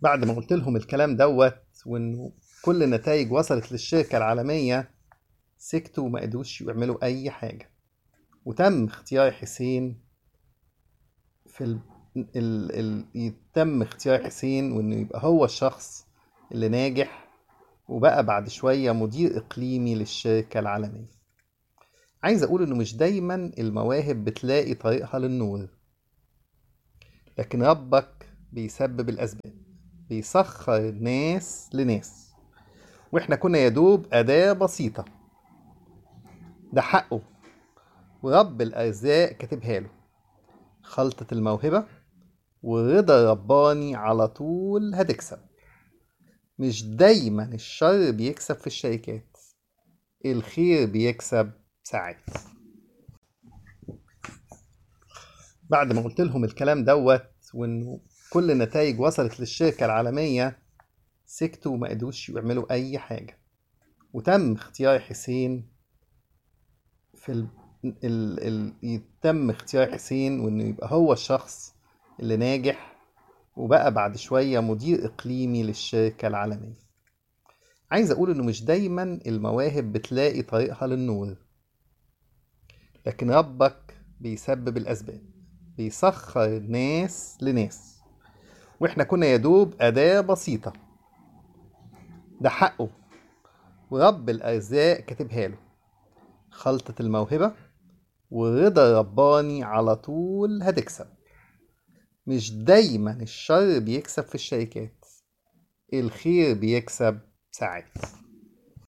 بعد ما قلت لهم الكلام دوت وانه كل النتائج وصلت للشركة العالمية سكتوا وما قدروش يعملوا أي حاجة وتم اختيار حسين في ال... ال... ال... يتم اختيار حسين وانه يبقى هو الشخص اللي ناجح وبقى بعد شوية مدير إقليمي للشركة العالمية عايز أقول إنه مش دايما المواهب بتلاقي طريقها للنور لكن ربك بيسبب الأسباب بيسخر ناس لناس وإحنا كنا يدوب أداة بسيطة ده حقه ورب الأرزاق كاتبها له خلطة الموهبة ورضا رباني على طول هتكسب مش دايما الشر بيكسب في الشركات الخير بيكسب ساعات بعد ما قلت لهم الكلام دوت وانه كل النتائج وصلت للشركة العالمية سكتوا وما قدروش يعملوا أي حاجة وتم اختيار حسين في ال... ال... ال... يتم اختيار حسين وانه يبقى هو الشخص اللي ناجح وبقى بعد شوية مدير إقليمي للشركة العالمية عايز أقول إنه مش دايما المواهب بتلاقي طريقها للنور لكن ربك بيسبب الأسباب بيسخر ناس لناس وإحنا كنا يدوب أداة بسيطة ده حقه ورب الأرزاق كاتبها له خلطة الموهبة ورضا رباني على طول هتكسب مش دايما الشر بيكسب في الشركات الخير بيكسب ساعات